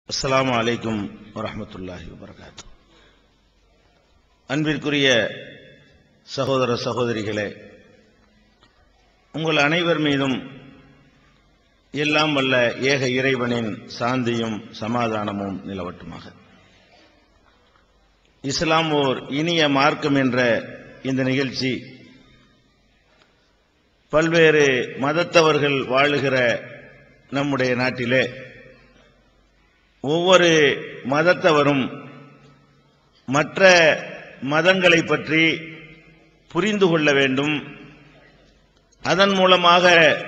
அஸ்ஸலாமு அலைக்கும் வரஹ்மத்துல்லாஹி வபரகாத்து அன்பிற்குரிய சகோதர சகோதரிகளே உங்கள் அனைவர் மீதும் எல்லாம் வல்ல ஏக இறைவனின் சாந்தியும் சமாதானமும் நிலவட்டுமாக இஸ்லாம் ஓர் இனிய மார்க்கம் என்ற இந்த நிகழ்ச்சி பல்வேறு மதத்தவர்கள் வாழுகிற நம்முடைய நாட்டிலே ஒவ்வொரு மதத்தவரும் மற்ற மதங்களை பற்றி புரிந்து கொள்ள வேண்டும் அதன் மூலமாக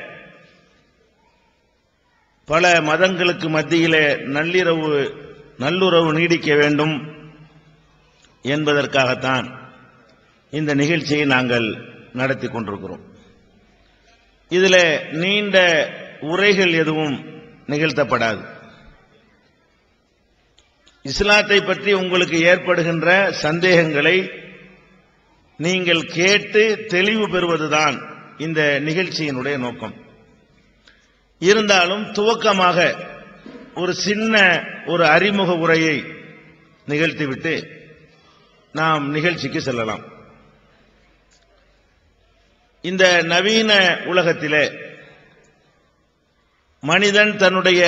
பல மதங்களுக்கு மத்தியிலே நள்ளிரவு நல்லுறவு நீடிக்க வேண்டும் என்பதற்காகத்தான் இந்த நிகழ்ச்சியை நாங்கள் நடத்தி கொண்டிருக்கிறோம் இதில் நீண்ட உரைகள் எதுவும் நிகழ்த்தப்படாது இஸ்லாத்தை பற்றி உங்களுக்கு ஏற்படுகின்ற சந்தேகங்களை நீங்கள் கேட்டு தெளிவு பெறுவதுதான் இந்த நிகழ்ச்சியினுடைய நோக்கம் இருந்தாலும் துவக்கமாக ஒரு சின்ன ஒரு அறிமுக உரையை நிகழ்த்திவிட்டு நாம் நிகழ்ச்சிக்கு செல்லலாம் இந்த நவீன உலகத்திலே மனிதன் தன்னுடைய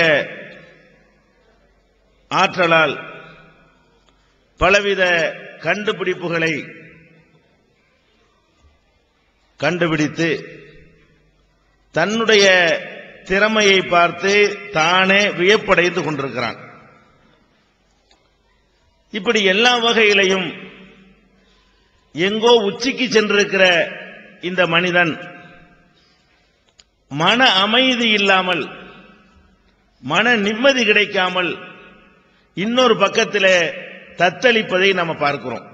ஆற்றலால் பலவித கண்டுபிடிப்புகளை கண்டுபிடித்து தன்னுடைய திறமையை பார்த்து தானே வியப்படைந்து கொண்டிருக்கிறான் இப்படி எல்லா வகையிலையும் எங்கோ உச்சிக்கு சென்றிருக்கிற இந்த மனிதன் மன அமைதி இல்லாமல் மன நிம்மதி கிடைக்காமல் இன்னொரு பக்கத்தில் தத்தளிப்பதை நம்ம பார்க்கிறோம்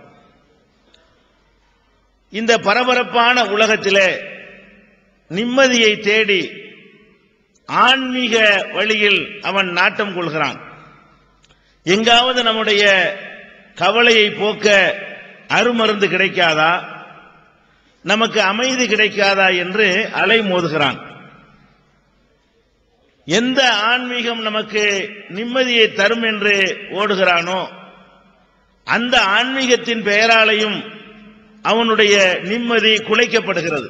இந்த பரபரப்பான உலகத்தில் நிம்மதியை தேடி ஆன்மீக வழியில் அவன் நாட்டம் கொள்கிறான் எங்காவது நம்முடைய கவலையை போக்க அருமருந்து கிடைக்காதா நமக்கு அமைதி கிடைக்காதா என்று அலைமோதுகிறான் எந்த ஆன்மீகம் நமக்கு நிம்மதியை தரும் என்று ஓடுகிறானோ அந்த ஆன்மீகத்தின் பெயராலையும் அவனுடைய நிம்மதி குலைக்கப்படுகிறது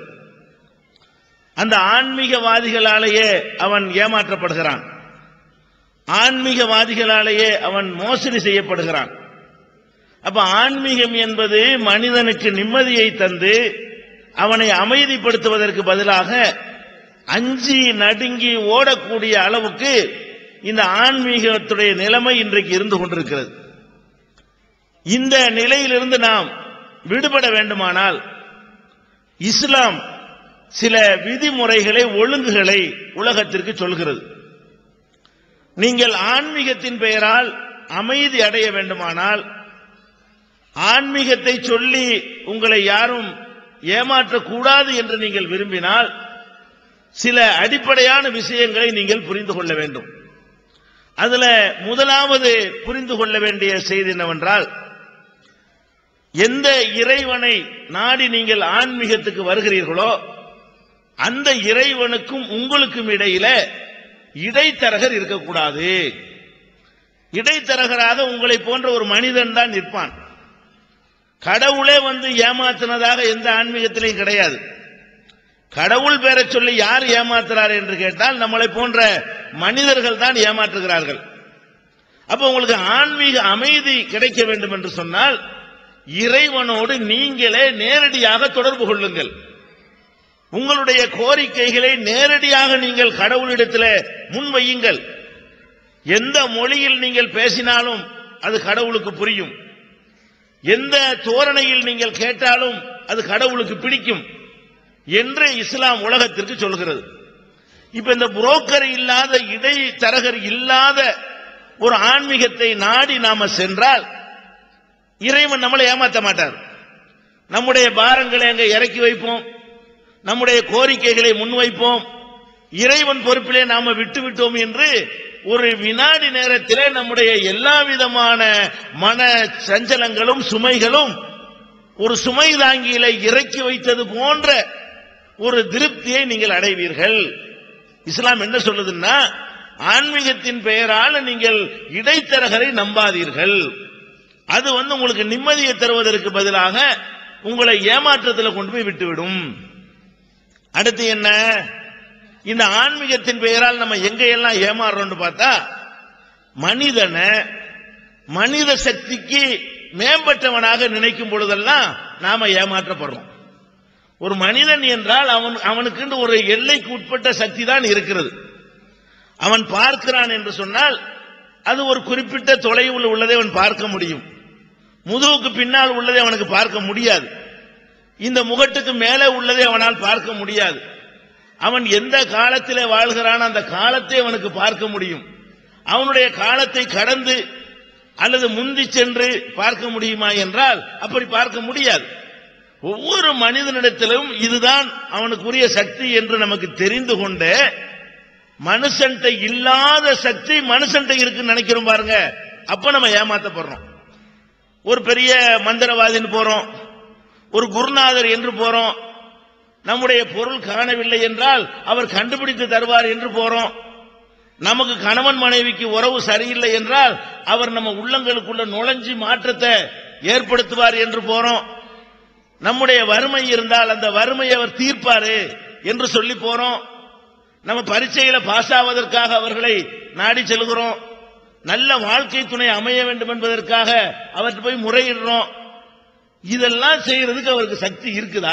அந்த ஆன்மீகவாதிகளாலேயே அவன் ஏமாற்றப்படுகிறான் ஆன்மீகவாதிகளாலேயே அவன் மோசடி செய்யப்படுகிறான் அப்ப ஆன்மீகம் என்பது மனிதனுக்கு நிம்மதியை தந்து அவனை அமைதிப்படுத்துவதற்கு பதிலாக அஞ்சி நடுங்கி ஓடக்கூடிய அளவுக்கு இந்த ஆன்மீகத்துடைய நிலைமை இன்றைக்கு இருந்து கொண்டிருக்கிறது இந்த நிலையிலிருந்து நாம் விடுபட வேண்டுமானால் இஸ்லாம் சில விதிமுறைகளை ஒழுங்குகளை உலகத்திற்கு சொல்கிறது நீங்கள் ஆன்மீகத்தின் பெயரால் அமைதி அடைய வேண்டுமானால் ஆன்மீகத்தை சொல்லி உங்களை யாரும் ஏமாற்றக்கூடாது என்று நீங்கள் விரும்பினால் சில அடிப்படையான விஷயங்களை நீங்கள் புரிந்து கொள்ள வேண்டும் அதுல முதலாவது புரிந்து கொள்ள வேண்டிய செய்தி என்னவென்றால் எந்த இறைவனை நாடி நீங்கள் ஆன்மீகத்துக்கு வருகிறீர்களோ அந்த இறைவனுக்கும் உங்களுக்கும் இடையில இடைத்தரகர் இருக்கக்கூடாது இடைத்தரகராக உங்களை போன்ற ஒரு மனிதன் தான் நிற்பான் கடவுளே வந்து ஏமாத்தினதாக எந்த ஆன்மீகத்திலையும் கிடையாது கடவுள் பேரை சொல்லி யார் ஏமாத்துறார் என்று கேட்டால் நம்மளை போன்ற மனிதர்கள் தான் ஏமாற்றுகிறார்கள் அப்ப உங்களுக்கு ஆன்மீக அமைதி கிடைக்க வேண்டும் என்று சொன்னால் இறைவனோடு நீங்களே நேரடியாக தொடர்பு கொள்ளுங்கள் உங்களுடைய கோரிக்கைகளை நேரடியாக நீங்கள் கடவுளிடத்தில் முன்வையுங்கள் எந்த மொழியில் நீங்கள் பேசினாலும் அது கடவுளுக்கு புரியும் எந்த தோரணையில் நீங்கள் கேட்டாலும் அது கடவுளுக்கு பிடிக்கும் என்று இஸ்லாம் உலகத்திற்கு சொல்கிறது இப்ப இந்த புரோக்கர் இல்லாத இடைத்தரகர் இல்லாத ஒரு ஆன்மீகத்தை நாடி நாம சென்றால் இறைவன் நம்மளை ஏமாற்ற மாட்டார் நம்முடைய பாரங்களை அங்க இறக்கி வைப்போம் நம்முடைய கோரிக்கைகளை முன்வைப்போம் இறைவன் பொறுப்பிலே நாம விட்டு விட்டோம் என்று ஒரு வினாடி நேரத்திலே நம்முடைய எல்லா விதமான மன சஞ்சலங்களும் சுமைகளும் ஒரு சுமை தாங்கியில இறக்கி வைத்தது போன்ற ஒரு திருப்தியை நீங்கள் அடைவீர்கள் இஸ்லாம் என்ன சொல்லுதுன்னா ஆன்மீகத்தின் பெயரால் நீங்கள் இடைத்தரகரை நம்பாதீர்கள் அது வந்து உங்களுக்கு நிம்மதியை தருவதற்கு பதிலாக உங்களை ஏமாற்றத்தில் கொண்டு போய் விட்டுவிடும் அடுத்து என்ன இந்த ஆன்மீகத்தின் பெயரால் நம்ம எங்க எல்லாம் ஏமாறுறோம்னு பார்த்தா மனிதனை மனித சக்திக்கு மேம்பட்டவனாக நினைக்கும் பொழுதெல்லாம் நாம ஏமாற்றப்படுறோம் ஒரு மனிதன் என்றால் அவன் அவனுக்கு ஒரு எல்லைக்கு உட்பட்ட சக்தி தான் இருக்கிறது அவன் பார்க்கிறான் என்று சொன்னால் அது ஒரு குறிப்பிட்ட தொலைவில் உள்ளதை அவன் பார்க்க முடியும் முதுகுக்கு பின்னால் உள்ளதை அவனுக்கு பார்க்க முடியாது இந்த முகட்டுக்கு மேலே உள்ளதை அவனால் பார்க்க முடியாது அவன் எந்த காலத்திலே வாழ்கிறான் அந்த காலத்தை அவனுக்கு பார்க்க முடியும் அவனுடைய காலத்தை கடந்து அல்லது முந்தி சென்று பார்க்க முடியுமா என்றால் அப்படி பார்க்க முடியாது ஒவ்வொரு மனிதனிடத்திலும் இதுதான் அவனுக்குரிய சக்தி என்று நமக்கு தெரிந்து கொண்டு மனுஷன்ட்ட இல்லாத சக்தி மனுஷன்ட்ட இருக்குன்னு நினைக்கிறோம் பாருங்க அப்ப நம்ம ஏமாத்தப்படுறோம் ஒரு பெரிய மந்திரவாதின்னு போறோம் ஒரு குருநாதர் என்று போறோம் நம்முடைய பொருள் காணவில்லை என்றால் அவர் கண்டுபிடித்து தருவார் என்று போறோம் நமக்கு கணவன் மனைவிக்கு உறவு சரியில்லை என்றால் அவர் நம்ம உள்ளங்களுக்குள்ள நுழைஞ்சு மாற்றத்தை ஏற்படுத்துவார் என்று போறோம் நம்முடைய வறுமை இருந்தால் அந்த வறுமையை அவர் தீர்ப்பாரு என்று சொல்லி போறோம் நம்ம பரீட்சையில பாஸ் ஆவதற்காக அவர்களை நாடி செல்கிறோம் நல்ல வாழ்க்கை துணை அமைய வேண்டும் என்பதற்காக அவர்கிட்ட போய் முறையிடுறோம் இதெல்லாம் செய்யறதுக்கு அவருக்கு சக்தி இருக்குதா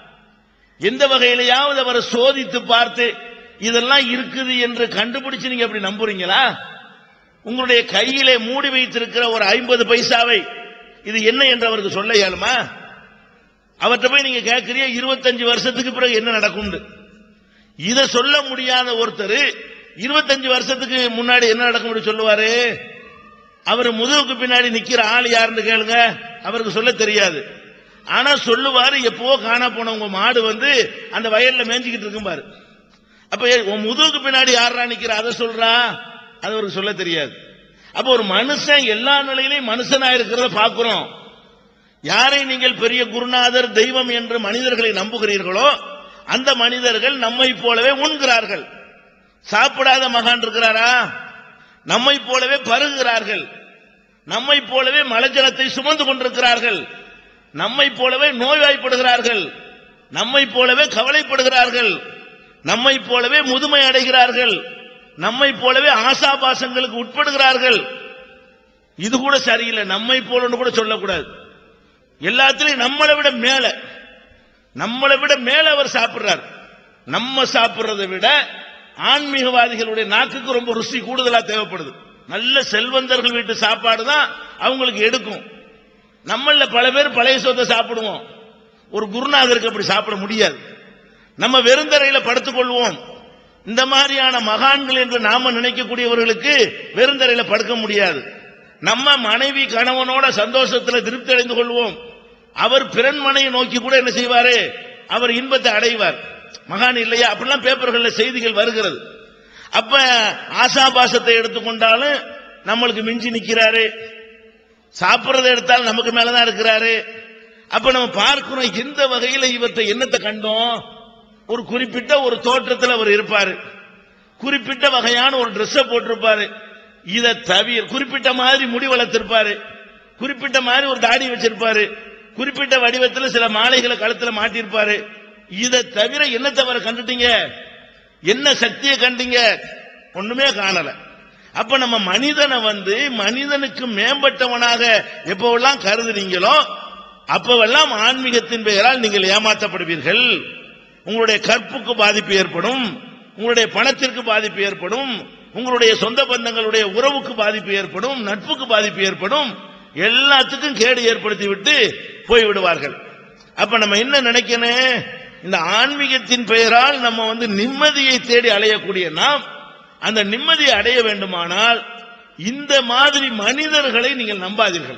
எந்த வகையிலையாவது அவரை சோதித்து பார்த்து இதெல்லாம் இருக்குது என்று கண்டுபிடிச்சு நீங்க அப்படி நம்புறீங்களா உங்களுடைய கையிலே மூடி வைத்திருக்கிற ஒரு ஐம்பது பைசாவை இது என்ன என்று அவருக்கு சொல்ல இயலுமா அவர்கிட்ட போய் நீங்க கேட்கறிய இருபத்தஞ்சு வருஷத்துக்கு பிறகு என்ன நடக்கும் இதை சொல்ல முடியாத ஒருத்தர் இருபத்தஞ்சு வருஷத்துக்கு முன்னாடி என்ன நடக்கும் சொல்லுவாரு அவர் முதுகுக்கு பின்னாடி நிக்கிற ஆள் யாருன்னு கேளுங்க அவருக்கு சொல்ல தெரியாது ஆனா சொல்லுவாரு எப்போ காணா போன உங்க மாடு வந்து அந்த வயல்ல மேய்ஞ்சிக்கிட்டு இருக்கும் பாரு அப்ப உன் முதுகுக்கு பின்னாடி யாரா நிக்கிற அதை சொல்றா அது அவருக்கு சொல்ல தெரியாது அப்ப ஒரு மனுஷன் எல்லா நிலையிலையும் மனுஷனா இருக்கிறத பாக்குறோம் யாரை நீங்கள் பெரிய குருநாதர் தெய்வம் என்று மனிதர்களை நம்புகிறீர்களோ அந்த மனிதர்கள் நம்மை போலவே உண்கிறார்கள் சாப்பிடாத மகான் இருக்கிறாரா நம்மை போலவே பருகுகிறார்கள் நம்மை போலவே மலஜலத்தை சுமந்து கொண்டிருக்கிறார்கள் நம்மை போலவே நோய்வாய்ப்படுகிறார்கள் நம்மை போலவே கவலைப்படுகிறார்கள் நம்மை போலவே முதுமை அடைகிறார்கள் நம்மை போலவே ஆசாபாசங்களுக்கு உட்படுகிறார்கள் இது கூட சரியில்லை நம்மை போலன்னு கூட சொல்லக்கூடாது எல்லாத்திலையும் நம்மளை விட மேல நம்மளை விட மேல அவர் சாப்பிடுறார் நம்ம சாப்பிடுறதை விட ஆன்மீகவாதிகளுடைய நாக்குக்கு ரொம்ப ருசி கூடுதலா தேவைப்படுது நல்ல செல்வந்தர்கள் வீட்டு சாப்பாடு தான் அவங்களுக்கு எடுக்கும் நம்மள பல பேர் பழைய சொத்தை சாப்பிடுவோம் ஒரு குருநாதருக்கு அப்படி சாப்பிட முடியாது நம்ம வெறுந்தரையில படுத்துக் கொள்வோம் இந்த மாதிரியான மகான்கள் என்று நாம நினைக்கக்கூடியவர்களுக்கு வெறுந்தரையில படுக்க முடியாது நம்ம மனைவி கணவனோட சந்தோஷத்துல திருப்தி அடைந்து கொள்வோம் அவர் பிறன்மனையை நோக்கி கூட என்ன செய்வாரு அவர் இன்பத்தை அடைவார் மகான் இல்லையா அப்படிலாம் பேப்பர்கள்ல செய்திகள் வருகிறது அப்ப ஆசாபாசத்தை எடுத்துக்கொண்டாலும் நம்மளுக்கு மிஞ்சி நிக்கிறாரு சாப்பிடுறதை எடுத்தாலும் நமக்கு மேலதான் இருக்கிறாரு அப்ப நம்ம பார்க்கிறோம் எந்த வகையில இவற்றை என்னத்தை கண்டோம் ஒரு குறிப்பிட்ட ஒரு தோற்றத்தில் அவர் இருப்பாரு குறிப்பிட்ட வகையான ஒரு Dress போட்டிருப்பாரு இதை தவிர குறிப்பிட்ட மாதிரி முடி வளர்த்திருப்பாரு குறிப்பிட்ட மாதிரி ஒரு தாடி வச்சிருப்பாரு குறிப்பிட்ட வடிவத்தில் சில மாலைகளை கழுத்துல மாட்டியிருப்பாரு இதை தவிர என்ன தவிர கண்டுட்டீங்க என்ன சக்தியை கண்டீங்க ஒண்ணுமே காணல அப்ப நம்ம மனிதனை வந்து மனிதனுக்கு மேம்பட்டவனாக எப்பவெல்லாம் கருதுறீங்களோ அப்பவெல்லாம் ஆன்மீகத்தின் பெயரால் நீங்கள் ஏமாற்றப்படுவீர்கள் உங்களுடைய கற்புக்கு பாதிப்பு ஏற்படும் உங்களுடைய பணத்திற்கு பாதிப்பு ஏற்படும் உங்களுடைய சொந்த பந்தங்களுடைய உறவுக்கு பாதிப்பு ஏற்படும் நட்புக்கு பாதிப்பு ஏற்படும் எல்லாத்துக்கும் கேடு ஏற்படுத்தி விட்டு போய் விடுவார்கள் அப்ப நம்ம என்ன நினைக்கணும் இந்த ஆன்மீகத்தின் பெயரால் நம்ம வந்து நிம்மதியை தேடி அலையக்கூடிய நாம் அந்த நிம்மதியை அடைய வேண்டுமானால் இந்த மாதிரி மனிதர்களை நீங்கள் நம்பாதீர்கள்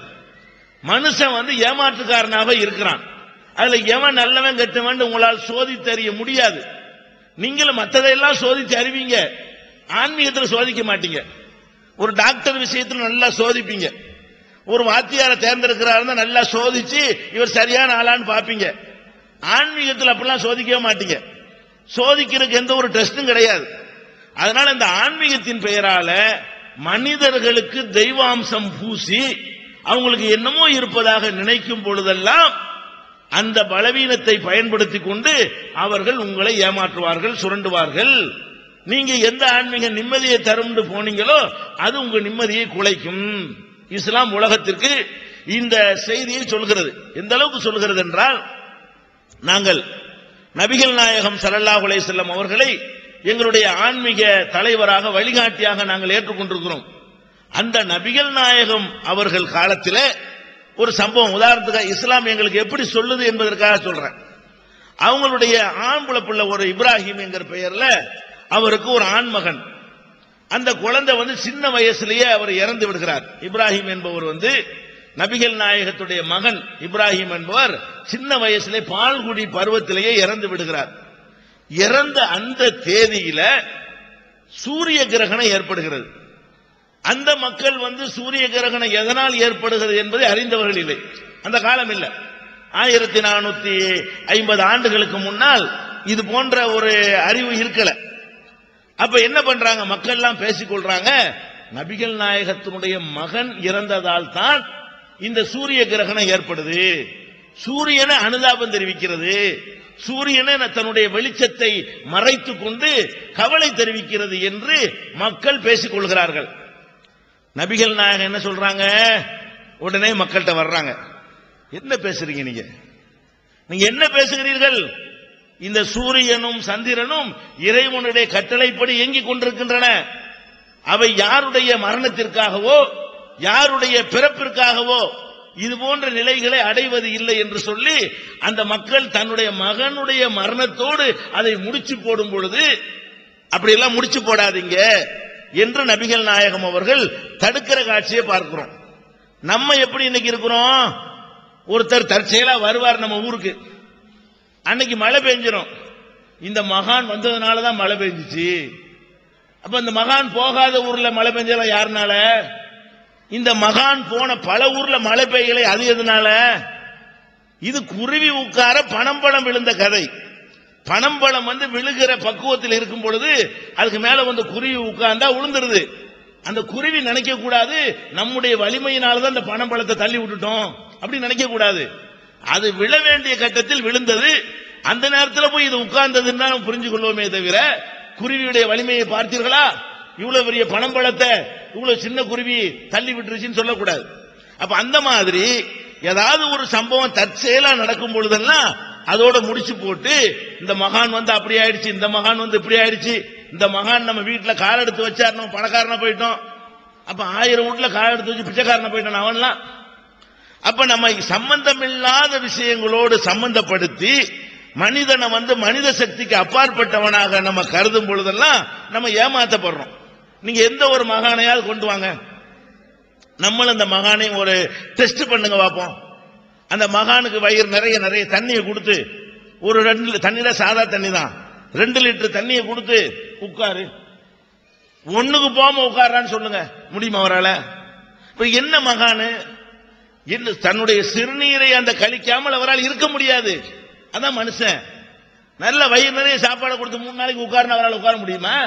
மனுஷன் வந்து ஏமாற்றுக்காரனாக இருக்கிறான் அதுல எவன் நல்லவன் கெட்டவன் உங்களால் சோதித்து அறிய முடியாது நீங்களும் மற்றதையெல்லாம் சோதித்து அறிவீங்க ஆன்மீகத்தில் சோதிக்க மாட்டீங்க ஒரு டாக்டர் விஷயத்தில் நல்லா சோதிப்பீங்க ஒரு வாத்தியாரை தேர்ந்தெடுக்கிறாருன்னா நல்லா சோதிச்சு இவர் சரியான ஆளான்னு பாப்பீங்க ஆன்மீகத்தில் அப்படிலாம் சோதிக்கவே மாட்டீங்க சோதிக்கிறதுக்கு எந்த ஒரு டெஸ்டும் கிடையாது அதனால இந்த ஆன்மீகத்தின் பெயரால மனிதர்களுக்கு தெய்வாம்சம் பூசி அவங்களுக்கு என்னமோ இருப்பதாக நினைக்கும் பொழுதெல்லாம் அந்த பலவீனத்தை பயன்படுத்தி கொண்டு அவர்கள் உங்களை ஏமாற்றுவார்கள் சுரண்டுவார்கள் நீங்க எந்த ஆன்மீக நிம்மதியை தரும்னு போனீங்களோ அது உங்க நிம்மதியை குலைக்கும் இஸ்லாம் உலகத்திற்கு இந்த செய்தியை சொல்கிறது எந்த அளவுக்கு சொல்கிறது என்றால் நாங்கள் நபிகள் நாயகம் ஸல்லல்லாஹு அலைஹி வஸல்லம் அவர்களை எங்களுடைய ஆன்மீக தலைவராக வழிகாட்டியாக நாங்கள் ஏற்றுக்கொண்டிருக்கிறோம் அந்த நபிகள் நாயகம் அவர்கள் காலத்திலே ஒரு சம்பவம் உதாரணத்துக்கு இஸ்லாம் எங்களுக்கு எப்படி சொல்லுது என்பதற்காக சொல்றேன் அவங்களுடைய ஆண்புல பிள்ளை ஒரு இப்ராஹிம் என்கிற பெயர்ல அவருக்கு ஒரு ஆண்மகன் அந்த குழந்தை வந்து சின்ன வயசுலயே அவர் இறந்து விடுகிறார் இப்ராஹிம் என்பவர் வந்து நபிகள் நாயகத்துடைய மகன் இப்ராஹிம் என்பவர் சின்ன வயசுலே பால்குடி பருவத்திலேயே இறந்து விடுகிறார் இறந்த அந்த தேதியில சூரிய கிரகணம் ஏற்படுகிறது அந்த மக்கள் வந்து சூரிய கிரகணம் எதனால் ஏற்படுகிறது என்பதை அறிந்தவர்கள் இல்லை அந்த காலம் இல்லை ஆயிரத்தி நானூத்தி ஐம்பது ஆண்டுகளுக்கு முன்னால் இது போன்ற ஒரு அறிவு இருக்கல அப்ப என்ன பண்றாங்க மக்கள் எல்லாம் பேசிக்கொள்றாங்க நபிகள் நாயகத்தினுடைய மகன் இறந்ததால் தான் இந்த சூரிய கிரகணம் ஏற்படுது சூரியனை அனுதாபம் தெரிவிக்கிறது சூரியனை தன்னுடைய வெளிச்சத்தை மறைத்துக் கொண்டு கவலை தெரிவிக்கிறது என்று மக்கள் பேசிக் கொள்கிறார்கள் நபிகள் நாயகம் என்ன சொல்றாங்க உடனே மக்கள்கிட்ட வர்றாங்க என்ன பேசுறீங்க நீங்க நீங்க என்ன பேசுகிறீர்கள் இந்த சூரியனும் சந்திரனும் இறைவனுடைய கட்டளைப்படி இயங்கிக் கொண்டிருக்கின்றன அவை யாருடைய மரணத்திற்காகவோ யாருடைய பிறப்பிற்காகவோ இது போன்ற நிலைகளை அடைவது இல்லை என்று சொல்லி அந்த மக்கள் தன்னுடைய மகனுடைய மரணத்தோடு அதை முடிச்சு போடும் பொழுது அப்படியெல்லாம் முடிச்சு போடாதீங்க என்று நபிகள் நாயகம் அவர்கள் தடுக்கிற காட்சியை பார்க்கிறோம் நம்ம எப்படி இன்னைக்கு இருக்கிறோம் ஒருத்தர் தற்செயலா வருவார் நம்ம ஊருக்கு அன்னைக்கு மழை பெஞ்சிரும் இந்த மகான் வந்ததுனால தான் மழை பெஞ்சிச்சு அப்ப இந்த மகான் போகாத ஊர்ல மழை பெஞ்சலாம் யாருனால இந்த மகான் போன பல ஊர்ல மழை பெய்யலை அது எதனால இது குருவி உட்கார பணம்பழம் விழுந்த கதை பணம்பழம் வந்து விழுகிற பக்குவத்தில் இருக்கும் பொழுது அதுக்கு மேல வந்து குருவி உட்கார்ந்தா விழுந்துருது அந்த குருவி நினைக்க கூடாது நம்முடைய வலிமையினால தான் அந்த பணம்பழத்தை தள்ளி விட்டுட்டோம் அப்படி நினைக்க கூடாது அது விழ வேண்டிய கட்டத்தில் விழுந்தது அந்த நேரத்தில் போய் இது உட்கார்ந்ததுன்னு தான் நம்ம புரிஞ்சு கொள்வோமே தவிர குருவியுடைய வலிமையை பார்த்தீர்களா இவ்வளவு பெரிய பணம்பழத்தை இவ்வளவு சின்ன குருவி தள்ளி விட்டுருச்சுன்னு சொல்லக்கூடாது அப்ப அந்த மாதிரி ஏதாவது ஒரு சம்பவம் தற்செயலா நடக்கும் பொழுதெல்லாம் அதோட முடிச்சு போட்டு இந்த மகான் வந்து அப்படி ஆயிடுச்சு இந்த மகான் வந்து இப்படி ஆயிடுச்சு இந்த மகான் நம்ம வீட்டுல கால் எடுத்து வச்சார் நம்ம பணக்காரனா போயிட்டோம் அப்ப ஆயிரம் வீட்டுல கால் எடுத்து வச்சு பிச்சைக்காரனா போயிட்டான் அவன்லாம் அப்ப நம்ம சம்பந்தம் இல்லாத விஷயங்களோடு சம்பந்தப்படுத்தி மனிதனை வந்து மனித சக்திக்கு அப்பாற்பட்டவனாக நம்ம கருதும் பொழுதெல்லாம் நம்ம ஏமாத்தப்படுறோம் நீங்க எந்த ஒரு மகானையாவது கொண்டு வாங்க நம்மளும் அந்த மகானை ஒரு டெஸ்ட் பண்ணுங்க பார்ப்போம் அந்த மகானுக்கு வயிறு நிறைய நிறைய தண்ணியை கொடுத்து ஒரு ரெண்டு லி- தண்ணியில சாதா தண்ணி தான் ரெண்டு லிட்டர் தண்ணியை கொடுத்து உட்காரு ஒண்ணுக்கு போகாம உட்கார்றான்னு சொல்லுங்க முடியுமா அவரால இப்ப என்ன மகானு என்ன தன்னுடைய சிறுநீரை அந்த கழிக்காமல் அவரால் இருக்க முடியாது அதான் மனுஷன் நல்ல வயிறு நிறைய சாப்பாடு கொடுத்து மூணு நாளைக்கு உட்கார்ந்து அவரால் உட்கார முடியுமா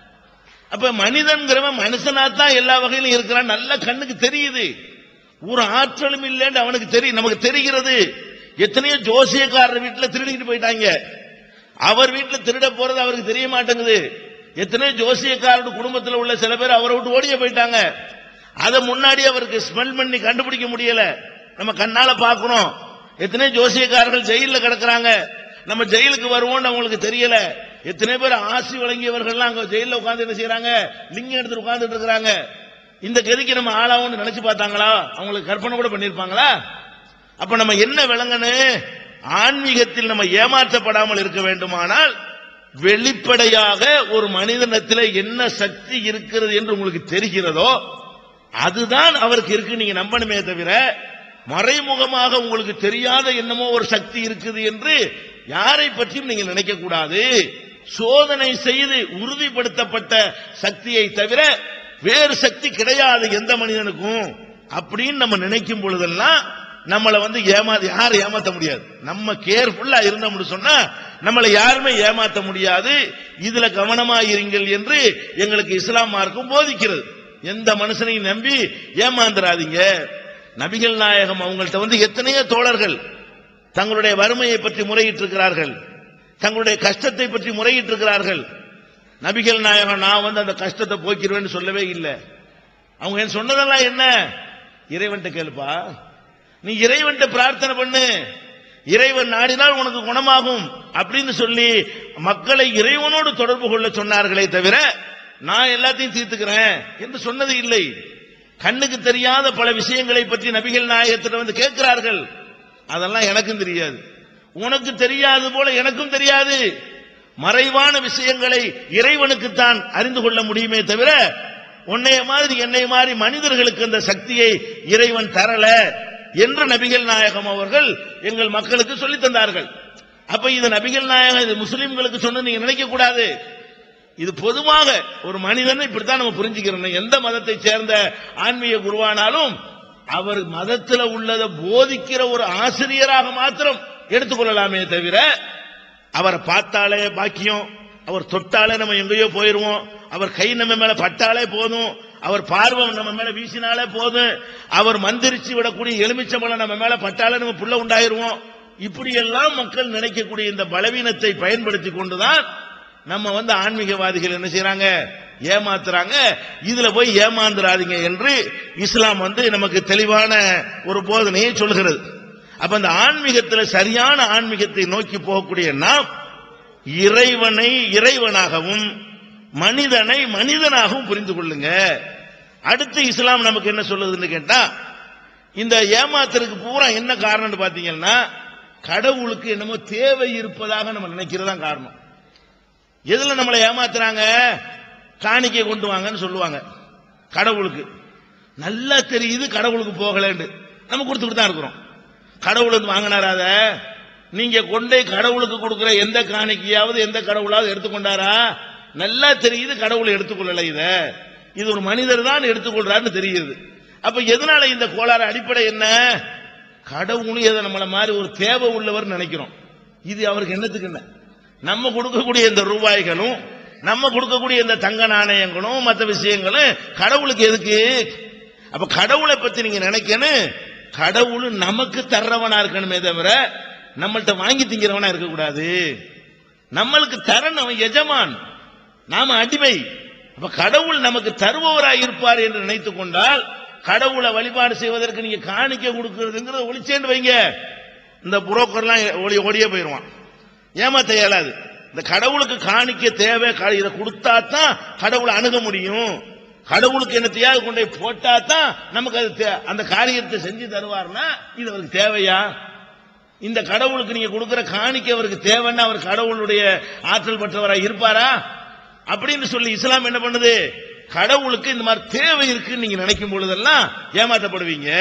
அப்ப மனிதன்கிறவன் மனுஷனாத்தான் எல்லா வகையிலும் இருக்கிறான் நல்ல கண்ணுக்கு தெரியுது ஒரு ஆற்றலும் இல்லைன்னு அவனுக்கு தெரியும் நமக்கு தெரிகிறது எத்தனையோ ஜோசியக்காரர் வீட்டுல திருடிட்டு போயிட்டாங்க அவர் வீட்டுல திருட போறது அவருக்கு தெரிய மாட்டேங்குது எத்தனையோ ஜோசியக்காரர் குடும்பத்துல உள்ள சில பேர் அவரை விட்டு ஓடியே போயிட்டாங்க அதை முன்னாடி அவருக்கு ஸ்மெல் பண்ணி கண்டுபிடிக்க முடியல நம்ம கண்ணால பார்க்கிறோம் எத்தனையோ ஜோசியக்காரர்கள் ஜெயில்ல கிடக்குறாங்க நம்ம ஜெயிலுக்கு வருவோம்னு அவங்களுக்கு தெரியல எத்தனை பேர் ஆசி வழங்கியவர்கள்லாம் அங்க ஜெயில உட்கார்ந்து என்ன செய்யறாங்க லிங்கம் எடுத்து உட்கார்ந்துட்டு இருக்கிறாங்க இந்த கதிக்கு நம்ம ஆளாவோம்னு நினைச்சு பார்த்தாங்களா அவங்களுக்கு கற்பனை கூட பண்ணிருப்பாங்களா அப்ப நம்ம என்ன விளங்கணும் ஆன்மீகத்தில் நம்ம ஏமாற்றப்படாமல் இருக்க வேண்டுமானால் வெளிப்படையாக ஒரு மனிதனத்தில் என்ன சக்தி இருக்கிறது என்று உங்களுக்கு தெரிகிறதோ அதுதான் அவருக்கு இருக்கு நீங்க நம்பணுமே தவிர மறைமுகமாக உங்களுக்கு தெரியாத என்னமோ ஒரு சக்தி இருக்குது என்று யாரை பற்றியும் நீங்க நினைக்க கூடாது சோதனை செய்து உறுதிப்படுத்தப்பட்ட சக்தியை தவிர வேறு சக்தி கிடையாது எந்த மனிதனுக்கும் அப்படின்னு நம்ம நினைக்கும் பொழுதெல்லாம் நம்மளை வந்து ஏமா யாரும் ஏமாத்த முடியாது நம்ம கேர்ஃபுல்லா இருந்தோம்னு சொன்னா நம்மளை யாருமே ஏமாத்த முடியாது இதுல கவனமா இருங்கள் என்று எங்களுக்கு இஸ்லாம் மார்க்கம் போதிக்கிறது எந்த மனுஷனையும் நம்பி ஏமாந்துராதீங்க நபிகள் நாயகம் அவங்கள்ட்ட வந்து எத்தனையோ தோழர்கள் தங்களுடைய வறுமையை பற்றி முறையிட்டு இருக்கிறார்கள் தங்களுடைய கஷ்டத்தை பற்றி முறையிட்டு இருக்கிறார்கள் நபிகள் நாயகம் நான் வந்து அந்த கஷ்டத்தை போக்கிடுவேன்னு சொல்லவே இல்லை அவங்க என்ன சொன்னதெல்லாம் என்ன இறைவன்ட்ட கேளுப்பா நீ இறைவன்ட்ட பிரார்த்தனை பண்ணு இறைவன் நாடினால் உனக்கு குணமாகும் அப்படின்னு சொல்லி மக்களை இறைவனோடு தொடர்பு கொள்ள சொன்னார்களே தவிர நான் எல்லாத்தையும் தீர்த்துக்கிறேன் என்று சொன்னது இல்லை கண்ணுக்கு தெரியாத பல விஷயங்களை பற்றி நபிகள் நாயகத்திடம் வந்து கேட்கிறார்கள் அதெல்லாம் எனக்கும் தெரியாது உனக்கு தெரியாது போல எனக்கும் தெரியாது மறைவான விஷயங்களை இறைவனுக்குத்தான் அறிந்து கொள்ள முடியுமே தவிர உன்னைய மாதிரி என்னை மாதிரி மனிதர்களுக்கு அந்த சக்தியை இறைவன் தரல என்று நபிகள் நாயகம் அவர்கள் எங்கள் மக்களுக்கு சொல்லித் தந்தார்கள் அப்ப இது நபிகள் நாயகம் இது முஸ்லிம்களுக்கு சொன்ன நீங்க நினைக்க கூடாது இது பொதுவாக ஒரு மனிதனை இப்படித்தான் நம்ம புரிஞ்சுக்கிறோம் எந்த மதத்தை சேர்ந்த ஆன்மீக குருவானாலும் அவர் மதத்தில் உள்ளதை போதிக்கிற ஒரு ஆசிரியராக மாத்திரம் எடுத்துக்கொள்ளலாமே தவிர அவரை பார்த்தாலே பாக்கியம் அவர் தொட்டாலே நம்ம எங்கேயோ போயிருவோம் அவர் கை நம்ம மேல பட்டாலே போதும் அவர் பார்வை நம்ம மேல வீசினாலே போதும் அவர் மந்திரிச்சு விடக்கூடிய எலுமிச்சம்பழம் நம்ம மேல பட்டாலே நம்ம புள்ள உண்டாயிருவோம் இப்படி எல்லாம் மக்கள் நினைக்கக்கூடிய இந்த பலவீனத்தை பயன்படுத்தி கொண்டுதான் நம்ம வந்து ஆன்மீகவாதிகள் என்ன செய்யறாங்க ஏமாத்துறாங்க இதுல போய் ஏமாந்துராதீங்க என்று இஸ்லாம் வந்து நமக்கு தெளிவான ஒரு போதனையை சொல்கிறது அப்ப அந்த ஆன்மீகத்துல சரியான ஆன்மீகத்தை நோக்கி போகக்கூடிய நாம் இறைவனை இறைவனாகவும் மனிதனை மனிதனாகவும் புரிந்து கொள்ளுங்க அடுத்து இஸ்லாம் நமக்கு என்ன சொல்லுதுன்னு கேட்டா இந்த ஏமாத்துறதுக்கு பூரா என்ன காரணம்னு பாத்தீங்கன்னா கடவுளுக்கு என்னமோ தேவை இருப்பதாக நம்ம நினைக்கிறதா காரணம் எதுல நம்மளை ஏமாத்துறாங்க காணிக்கை கொண்டு வாங்கன்னு சொல்லுவாங்க கடவுளுக்கு நல்லா தெரியுது கடவுளுக்கு போகலன்னு நம்ம கொடுத்துக்கிட்டு தான் இருக்கிறோம் கடவுள் வந்து வாங்கினாரா அத நீங்க கொண்டே கடவுளுக்கு கொடுக்கிற எந்த காணிக்கையாவது எந்த கடவுளாவது எடுத்துக்கொண்டாரா நல்லா தெரியுது கடவுள் எடுத்துக்கொள்ளல இத இது ஒரு மனிதர் தான் எடுத்துக்கொள்றாருன்னு தெரியுது அப்ப எதனால இந்த கோளாறு அடிப்படை என்ன கடவுளும் எதை நம்மள மாதிரி ஒரு தேவை உள்ளவர் நினைக்கிறோம் இது அவருக்கு என்னத்துக்கு என்ன நம்ம கொடுக்கக்கூடிய இந்த ரூபாய்களும் நம்ம கொடுக்கக்கூடிய இந்த தங்க நாணயங்களும் மற்ற விஷயங்களும் கடவுளுக்கு எதுக்கு அப்ப கடவுளை பத்தி நீங்க நினைக்கணும் கடவுள் நமக்கு தர்றவனா இருக்கணுமே தவிர நம்மள்ட்ட வாங்கி திங்கிறவனா இருக்கக்கூடாது நம்மளுக்கு தரணும் அவன் எஜமான் நாம அடிமை அப்ப கடவுள் நமக்கு தருபவராய் இருப்பார் என்று நினைத்துக் கொண்டால் கடவுளை வழிபாடு செய்வதற்கு நீங்க காணிக்க கொடுக்கிறதுங்கிறத ஒளிச்சேன்னு வைங்க இந்த புரோக்கர்லாம் ஓடி ஓடியே போயிடுவான் ஏமாத்த இயலாது இந்த கடவுளுக்கு காணிக்க தேவை க- இதை கொடுத்தா தான் கடவுளை அணுக முடியும் கடவுளுக்கு என்னத்தையாவது கொண்டு போய் போட்டா தான் நமக்கு அது தே- அந்த காரியத்தை செஞ்சு தருவார்னா இது அவருக்கு தேவையா இந்த கடவுளுக்கு நீங்க கொடுக்கிற காணிக்க அவருக்கு தேவைன்னா அவர் கடவுளுடைய ஆற்றல் பெற்றவராக இருப்பாரா அப்படின்னு சொல்லி இஸ்லாம் என்ன பண்ணுது கடவுளுக்கு இந்த மாதிரி தேவை இருக்குன்னு நீங்க நினைக்கும் பொழுதெல்லாம் ஏமாத்தப்படுவீங்க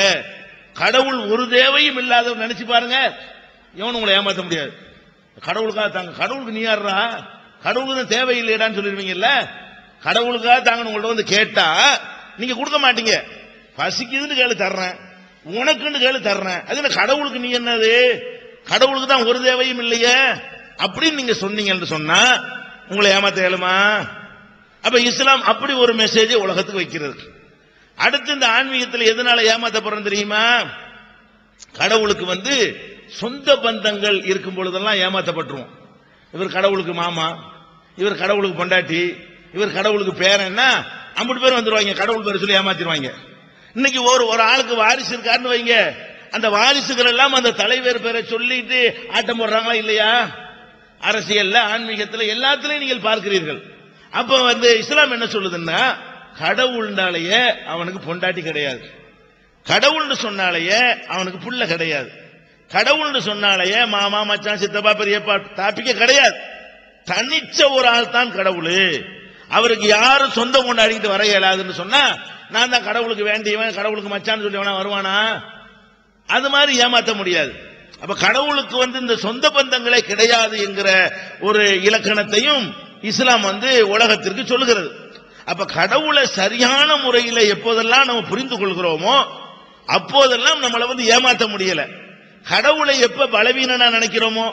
கடவுள் ஒரு தேவையும் இல்லாதவர் நினைச்சு பாருங்க எவனும் உங்களை ஏமாத்த முடியாது கடவுளுக்காக தாங்க கடவுளுக்கு நீ யாருடா கடவுளுக்கு தான் தேவையில்லைடான்னு சொல்லிடுவீங்கல்ல கடவுளுக்காக தாங்க உங்கள்ட்ட வந்து கேட்டா நீங்க கொடுக்க மாட்டீங்க பசிக்குதுன்னு கேளு தர்றேன் உனக்குன்னு கேளு தர்றேன் அது என்ன கடவுளுக்கு நீ என்னது கடவுளுக்கு தான் ஒரு தேவையும் இல்லையே அப்படின்னு நீங்க சொன்னீங்கன்னு சொன்னா உங்களை ஏமாத்த இயலுமா அப்ப இஸ்லாம் அப்படி ஒரு மெசேஜை உலகத்துக்கு வைக்கிறது அடுத்து இந்த ஆன்மீகத்தில் எதனால ஏமாத்தப்படுறோம் தெரியுமா கடவுளுக்கு வந்து சொந்த பந்தங்கள் இருக்கும் பொழுதெல்லாம் ஏமாத்தப்பட்டுருவோம் இவர் கடவுளுக்கு மாமா இவர் கடவுளுக்கு பொண்டாட்டி இவர் கடவுளுக்கு பேரன்னா ஐம்பது பேர் வந்துருவாங்க கடவுள் பேர் சொல்லி ஏமாத்திடுவாங்க இன்னைக்கு ஒரு ஒரு ஆளுக்கு வாரிசு இருக்காருன்னு வைங்க அந்த வாரிசுகள் எல்லாம் அந்த தலைவர் பேரை சொல்லிட்டு ஆட்டம் போடுறாங்களா இல்லையா அரசியல்ல ஆன்மீகத்துல எல்லாத்துலயும் நீங்கள் பார்க்கிறீர்கள் அப்ப வந்து இஸ்லாம் என்ன சொல்லுதுன்னா கடவுள்னாலேயே அவனுக்கு பொண்டாட்டி கிடையாது கடவுள்னு சொன்னாலேயே அவனுக்கு புள்ள கிடையாது கடவுள்னு சொன்னாலேயே மாமா மச்சான் சித்தப்பா பெரியப்பா டாபிக்கே கிடையாது தனிச்ச ஒரு ஆள் தான் கடவுள் அவருக்கு யாரும் சொந்த கொண்டாடிக்கிட்டு வர இயலாதுன்னு சொன்னா நான் தான் கடவுளுக்கு வேண்டியவன் கடவுளுக்கு மச்சான்னு சொல்லி வேணா வருவானா அது மாதிரி ஏமாத்த முடியாது அப்ப கடவுளுக்கு வந்து இந்த சொந்த பந்தங்களே கிடையாது என்கிற ஒரு இலக்கணத்தையும் இஸ்லாம் வந்து உலகத்திற்கு சொல்லுகிறது அப்ப கடவுளை சரியான முறையில் எப்போதெல்லாம் நம்ம புரிந்து கொள்கிறோமோ அப்போதெல்லாம் நம்மளை வந்து ஏமாத்த முடியல கடவுளை எப்ப பலவீனனா நினைக்கிறோமோ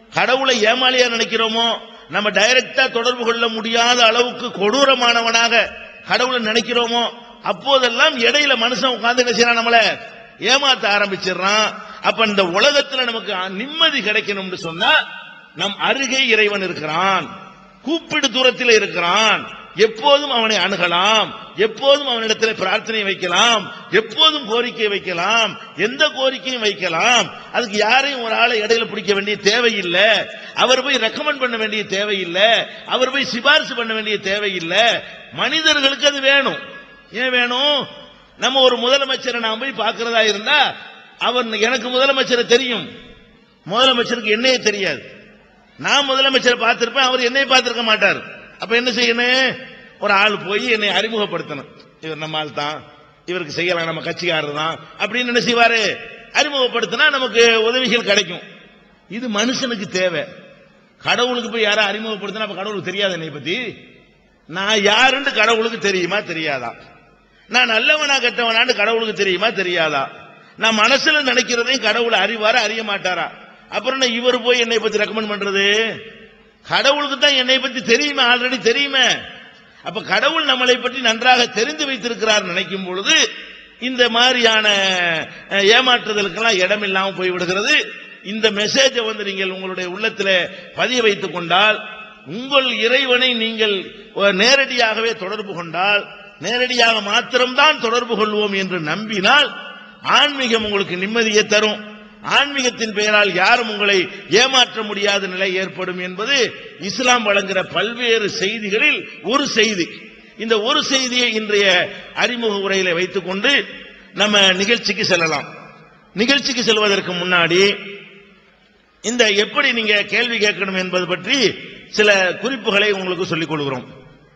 கடவுளை ஏமாளியா நினைக்கிறோமோ நம்ம டைரக்டா தொடர்பு கொள்ள முடியாத அளவுக்கு கொடூரமானவனாக கடவுளை நினைக்கிறோமோ அப்போதெல்லாம் இடையில மனுஷன் உட்கார்ந்து என்ன செய்யறான் நம்மள ஏமாத்த ஆரம்பிச்சிடுறான் அப்ப இந்த உலகத்துல நமக்கு நிம்மதி கிடைக்கணும்னு சொன்னா நம் அருகே இறைவன் இருக்கிறான் கூப்பிடு தூரத்தில் இருக்கிறான் எப்போதும் அவனை அணுகலாம் எப்போதும் அவனிடத்தில் பிரார்த்தனை வைக்கலாம் எப்போதும் கோரிக்கை வைக்கலாம் எந்த கோரிக்கையும் வைக்கலாம் அதுக்கு யாரையும் ஒரு ஆளை இடையில பிடிக்க வேண்டிய தேவையில்லை அவர் போய் ரெக்கமெண்ட் பண்ண வேண்டிய தேவையில்லை அவர் போய் சிபாரிசு பண்ண வேண்டிய தேவையில்லை மனிதர்களுக்கு அது வேணும் ஏன் வேணும் நம்ம ஒரு முதலமைச்சரை நான் போய் பார்க்கிறதா இருந்தா அவர் எனக்கு முதலமைச்சரை தெரியும் முதலமைச்சருக்கு என்னையே தெரியாது நான் முதலமைச்சரை பார்த்திருப்பேன் அவர் என்னை பார்த்திருக்க மாட்டார் அப்ப என்ன செய்யணும் ஒரு ஆள் போய் என்னை அறிமுகப்படுத்தணும் இவர் நம்ம ஆள் தான் இவருக்கு செய்யலாம் நம்ம கட்சிக்காரர் தான் அப்படின்னு என்ன செய்வாரு அறிமுகப்படுத்தினா நமக்கு உதவிகள் கிடைக்கும் இது மனுஷனுக்கு தேவை கடவுளுக்கு போய் யாரும் அறிமுகப்படுத்தினா அப்ப கடவுளுக்கு தெரியாது என்னை பத்தி நான் யாருன்னு கடவுளுக்கு தெரியுமா தெரியாதா நான் நல்லவனா கெட்டவனான்னு கடவுளுக்கு தெரியுமா தெரியாதா நான் மனசுல நினைக்கிறதையும் கடவுளை அறிவாரா அறிய மாட்டாரா அப்புறம் நான் இவர் போய் என்னை பத்தி ரெக்கமெண்ட் பண்றது கடவுளுக்கு தான் என்னை பத்தி தெரியுமே ஆல்ரெடி தெரியுமே அப்ப கடவுள் நம்மளை பற்றி நன்றாக தெரிந்து வைத்திருக்கிறார் நினைக்கும் பொழுது இந்த மாதிரியான அஹ், ஏமாற்றுதலுக்கெல்லாம் இடம் இல்லாம போய்விடுகிறது இந்த மெசேஜை வந்து நீங்கள் உங்களுடைய உள்ளத்தில் பதிய வைத்துக் கொண்டால் உங்கள் இறைவனை நீங்கள் அஹ், நேரடியாகவே தொடர்பு கொண்டால் நேரடியாக மாத்திரம்தான் தொடர்பு கொள்வோம் என்று நம்பினால் ஆன்மீகம் உங்களுக்கு நிம்மதியை தரும் ஆன்மீகத்தின் பெயரால் யாரும் உங்களை ஏமாற்ற முடியாத நிலை ஏற்படும் என்பது இஸ்லாம் வழங்குகிற பல்வேறு செய்திகளில் ஒரு செய்தி இந்த ஒரு செய்தியை இன்றைய அறிமுக உரையில வைத்துக் கொண்டு நம்ம நிகழ்ச்சிக்கு செல்லலாம் நிகழ்ச்சிக்கு செல்வதற்கு முன்னாடி இந்த எப்படி நீங்க கேள்வி கேட்கணும் என்பது பற்றி சில குறிப்புகளை உங்களுக்கு சொல்லிக் கொள்கிறோம்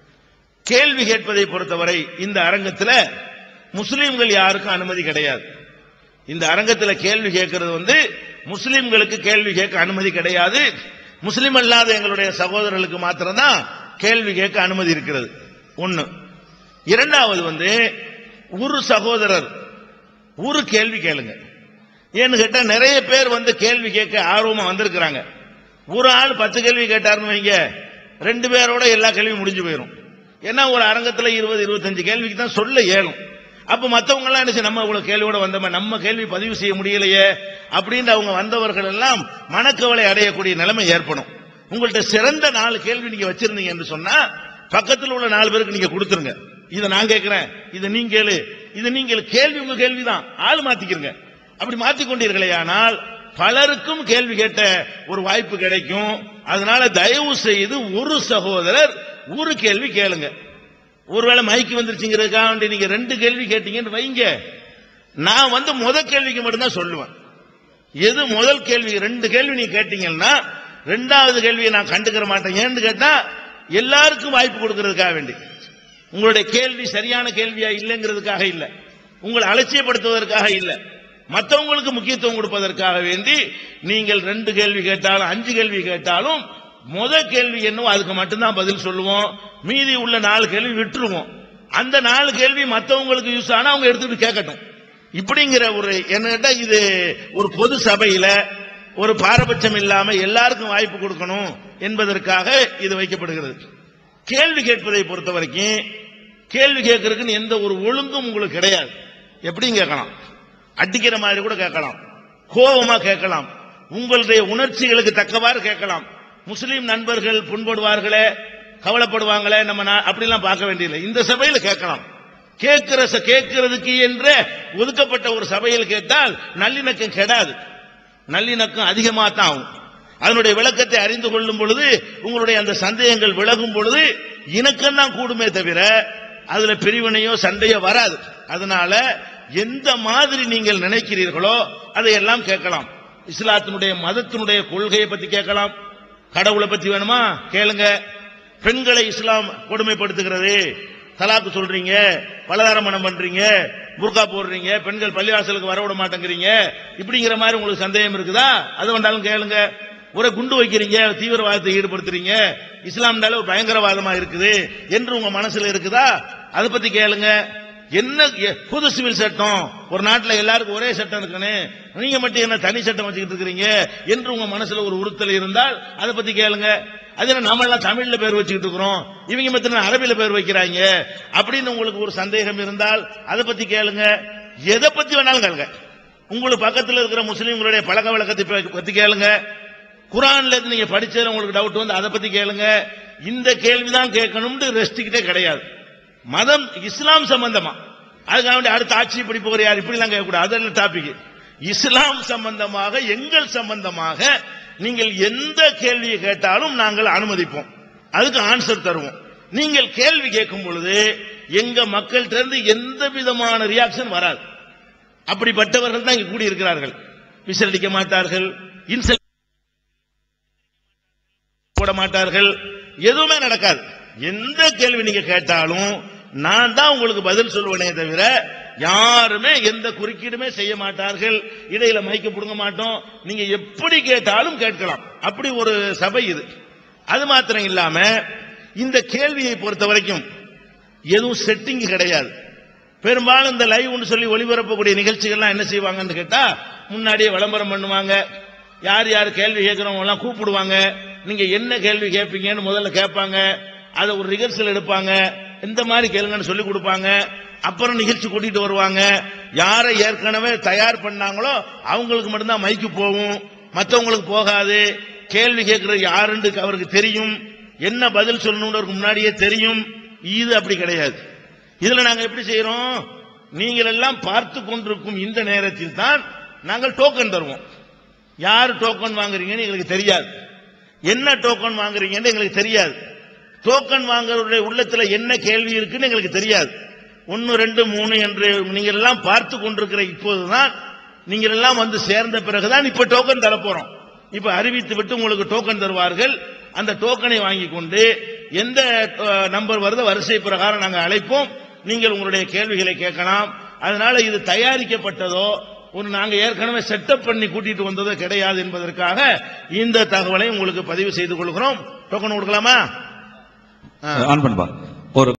கேள்வி கேட்பதை பொறுத்தவரை இந்த அரங்கத்தில் முஸ்லிம்கள் யாருக்கும் அனுமதி கிடையாது இந்த அரங்கத்தில் கேள்வி கேட்கிறது வந்து முஸ்லிம்களுக்கு கேள்வி கேட்க அனுமதி கிடையாது முஸ்லிம் அல்லாத எங்களுடைய சகோதரர்களுக்கு மாத்திரம்தான் கேள்வி கேட்க அனுமதி இருக்கிறது ஒண்ணு இரண்டாவது வந்து ஒரு சகோதரர் ஒரு கேள்வி கேளுங்க ஏன்னு கேட்டா நிறைய பேர் வந்து கேள்வி கேட்க ஆர்வமா வந்திருக்கிறாங்க ஒரு ஆள் பத்து கேள்வி கேட்டாருன்னு வைங்க ரெண்டு பேரோட எல்லா கேள்வியும் முடிஞ்சு போயிடும் ஏன்னா ஒரு அரங்கத்துல இருபது இருபத்தஞ்சு கேள்விக்கு தான் சொல்ல இயலும் அப்ப மத்தவங்க எல்லாம் என்ன செய்ய, நம்ம இவ்வளவு கேள்வியோட வந்தோமே நம்ம கேள்வி பதிவு செய்ய முடியலையே அப்படின்னு அவங்க வந்தவர்கள் எல்லாம் மனக்கவலை அடையக்கூடிய நிலைமை ஏற்படும் உங்கள்ட்ட சிறந்த நாலு கேள்வி நீங்க வச்சிருந்தீங்க என்று சொன்னா பக்கத்தில் உள்ள நாலு பேருக்கு நீங்க கொடுத்துருங்க இதை நான் கேட்கிறேன் இதை நீங்க கேளு இது நீங்கள் கேள்வி உங்க கேள்விதான் ஆள் மாத்திக்கிறங்க அப்படி மாத்திக்கொண்டீர்களே ஆனால் பலருக்கும் கேள்வி கேட்ட ஒரு வாய்ப்பு கிடைக்கும் அதனால தயவு செய்து ஒரு சகோதரர் ஒரு கேள்வி கேளுங்க ஒருவேளை மைக்கு வந்துருச்சுங்கிறதுக்காக வேண்டி நீங்க ரெண்டு கேள்வி கேட்டீங்கன்னு வைங்க நான் வந்து முத கேள்விக்கு மட்டும்தான் சொல்லுவேன் எது முதல் கேள்வி ரெண்டு கேள்வி நீங்க கேட்டீங்கன்னா ரெண்டாவது கேள்வியை நான் கண்டுக்கிற மாட்டேன் ஏன்னு கேட்டா எல்லாருக்கும் வாய்ப்பு கொடுக்கறதுக்காக வேண்டி உங்களுடைய கேள்வி சரியான கேள்வியா இல்லைங்கிறதுக்காக இல்ல உங்களை அலட்சியப்படுத்துவதற்காக இல்ல மற்றவங்களுக்கு முக்கியத்துவம் கொடுப்பதற்காக வேண்டி நீங்கள் ரெண்டு கேள்வி கேட்டாலும் அஞ்சு கேள்வி கேட்டாலும் முத கேள்வி என்னவோ அதுக்கு மட்டும்தான் பதில் சொல்லுவோம் மீதி உள்ள நாலு கேள்வி விட்டுருவோம் அந்த நாலு கேள்வி மற்றவங்களுக்கு யூஸ் ஆனா அவங்க எடுத்துட்டு கேட்கட்டும் இப்படிங்கிற ஒரு என்ன கேட்டா இது ஒரு பொது சபையில ஒரு பாரபட்சம் இல்லாம எல்லாருக்கும் வாய்ப்பு கொடுக்கணும் என்பதற்காக இது வைக்கப்படுகிறது கேள்வி கேட்பதை பொறுத்த வரைக்கும் கேள்வி கேட்கறதுக்குன்னு எந்த ஒரு ஒழுங்கும் உங்களுக்கு கிடையாது எப்படியும் கேட்கலாம் அடிக்கிற மாதிரி கூட கேட்கலாம் கோபமா கேட்கலாம் உங்களுடைய உணர்ச்சிகளுக்கு தக்கவாறு கேட்கலாம் முஸ்லீம் நண்பர்கள் புண்படுவார்களே கவலைப்படுவாங்களே நம்ம நா- அப்படிலாம் பார்க்க வேண்டியதில்லை இந்த சபையில கேட்கலாம் கேட்கிற ச- கேட்கிறதுக்கு என்ற ஒதுக்கப்பட்ட ஒரு சபையில் கேட்டால் நல்லிணக்கம் கெடாது நல்லிணக்கம் அதிகமாக தான் ஆகும் அதனுடைய விளக்கத்தை அறிந்து கொள்ளும் பொழுது உங்களுடைய அந்த சந்தேகங்கள் விலகும் பொழுது இணக்கம் தான் கூடுமே தவிர அதுல பிரிவினையோ சண்டையோ வராது அதனால எந்த மாதிரி நீங்கள் நினைக்கிறீர்களோ அதையெல்லாம் கேட்கலாம் இஸ்லாத்தினுடைய மதத்தினுடைய கொள்கையை பத்தி கேட்கலாம் கடவுளை பத்தி வேணுமா கேளுங்க பெண்களை இஸ்லாம் கொடுமைப்படுத்துகிறது தலாக்கு சொல்றீங்க பலதார மனம் பண்றீங்க புர்கா போடுறீங்க பெண்கள் பள்ளிவாசலுக்கு வரவிட மாட்டேங்கிறீங்க இப்படிங்கிற மாதிரி உங்களுக்கு சந்தேகம் இருக்குதா அது வந்தாலும் கேளுங்க ஒரு குண்டு வைக்கிறீங்க தீவிரவாதத்தை ஈடுபடுத்துறீங்க இஸ்லாம்னால ஒரு பயங்கரவாதமா இருக்குது என்று உங்க மனசுல இருக்குதா அதை பத்தி கேளுங்க என்ன எ- புது சிவில் சட்டம் ஒரு நாட்டுல எல்லாருக்கும் ஒரே சட்டம் இருக்கணும் நீங்க மட்டும் என்ன தனி சட்டம் வச்சுக்கிட்டு இருக்கிறீங்க என்று உங்க மனசுல ஒரு உறுத்தல் இருந்தால் அதை பத்தி கேளுங்க அது என்ன நம்ம எல்லாம் தமிழ்ல பேர் வச்சுக்கிட்டு இருக்கிறோம் இவங்க மட்டும் அரபில பேர் வைக்கிறாங்க அப்படின்னு உங்களுக்கு ஒரு சந்தேகம் இருந்தால் அதை பத்தி கேளுங்க எதை பத்தி வேணாலும் கேளுங்க உங்களுக்கு பக்கத்துல இருக்கிற முஸ்லீம்களுடைய பழக்க வழக்கத்தை ப- பத்தி கேளுங்க குரான்ல இருந்து நீங்க படிச்சதுல உங்களுக்கு டவுட் வந்து அதை பத்தி கேளுங்க இந்த கேள்விதான் கேட்கணும்னு ரெஸ்ட்ரிக்டே கிடையாது மதம் இஸ்லாம் சம்பந்தமா அதுக்காக வேண்டி அடுத்த ஆட்சி இப்படி போகிற யார் இப்படி எல்லாம் கேட்கக்கூடாது அதெல்லாம் டாபிக் இஸ்லாம் சம்பந்தமாக எங்கள் சம்பந்தமாக நீங்கள் எந்த கேள்வியை கேட்டாலும் நாங்கள் அனுமதிப்போம் அதுக்கு ஆன்சர் தருவோம் நீங்கள் கேள்வி கேட்கும் பொழுது எங்க மக்கள்கிட்ட இருந்து எந்த விதமான ரியாக்ஷன் வராது அப்படிப்பட்டவர்கள் தான் இங்க கூடி இருக்கிறார்கள் விசிலடிக்க மாட்டார்கள் இன்சல் போட மாட்டார்கள் எதுவுமே நடக்காது எந்த கேள்வி நீங்க கேட்டாலும் நான் தான் உங்களுக்கு பதில் சொல்லுவேனே தவிர யாருமே எந்த குறுக்கீடுமே செய்ய மாட்டார்கள் இடையில மைக்க புடுங்க மாட்டோம் நீங்க எப்படி கேட்டாலும் கேட்கலாம் அப்படி ஒரு சபை இது அது மாத்திரம் இல்லாம இந்த கேள்வியை பொறுத்த வரைக்கும் எதுவும் செட்டிங் கிடையாது பெரும்பாலும் இந்த லைவ்னு சொல்லி ஒளிபரப்பக்கூடிய நிகழ்ச்சிகள்லாம் என்ன செய்வாங்கன்னு கேட்டா முன்னாடியே விளம்பரம் பண்ணுவாங்க யார் யார் கேள்வி கேட்கிறவங்க எல்லாம் கூப்பிடுவாங்க நீங்க என்ன கேள்வி கேட்பீங்கன்னு முதல்ல கேட்பாங்க அதை ஒரு ரிஹர்சல் எடுப்பாங்க இந்த மாதிரி கேளுங்கன்னு சொல்லி கொடுப்பாங்க அப்புறம் நிகழ்ச்சி கூட்டிட்டு வருவாங்க யாரை ஏற்கனவே தயார் பண்ணாங்களோ அவங்களுக்கு மட்டும்தான் மைக்கு போகும் மற்றவங்களுக்கு போகாது கேள்வி கேட்கிற யாருன்னு அவருக்கு தெரியும் என்ன பதில் சொல்லணும்னு அவருக்கு முன்னாடியே தெரியும் இது அப்படி கிடையாது இதுல நாங்க எப்படி செய்யறோம் நீங்கள் எல்லாம் பார்த்து கொண்டிருக்கும் இந்த நேரத்தில் தான் நாங்கள் டோக்கன் தருவோம் யார் டோக்கன் வாங்குறீங்கன்னு எங்களுக்கு தெரியாது என்ன டோக்கன் வாங்குறீங்கன்னு எங்களுக்கு தெரியாது டோக்கன் வாங்குறவருடைய உள்ளத்துல என்ன கேள்வி இருக்குன்னு எங்களுக்கு தெரியாது ஒன்னு ரெண்டு மூணு என்று நீங்கள் எல்லாம் பார்த்து கொண்டிருக்கிற இப்போதுதான் நீங்கள் எல்லாம் வந்து சேர்ந்த பிறகுதான் இப்ப டோக்கன் தரப்போறோம் இப்ப அறிவித்து விட்டு உங்களுக்கு டோக்கன் தருவார்கள் அந்த டோக்கனை வாங்கி கொண்டு எந்த அஹ், நம்பர் வருதோ வரிசை பிரகாரம் நாங்கள் அழைப்போம் நீங்கள் உங்களுடைய கேள்விகளை கேட்கலாம் அதனால இது தயாரிக்கப்பட்டதோ ஒரு நாங்க ஏற்கனவே செட்டப் பண்ணி கூட்டிட்டு வந்ததோ கிடையாது என்பதற்காக இந்த தகவலை உங்களுக்கு பதிவு செய்து கொள்கிறோம் டோக்கன் கொடுக்கலாமா ஆன் பண்ணுப்பா ஒரு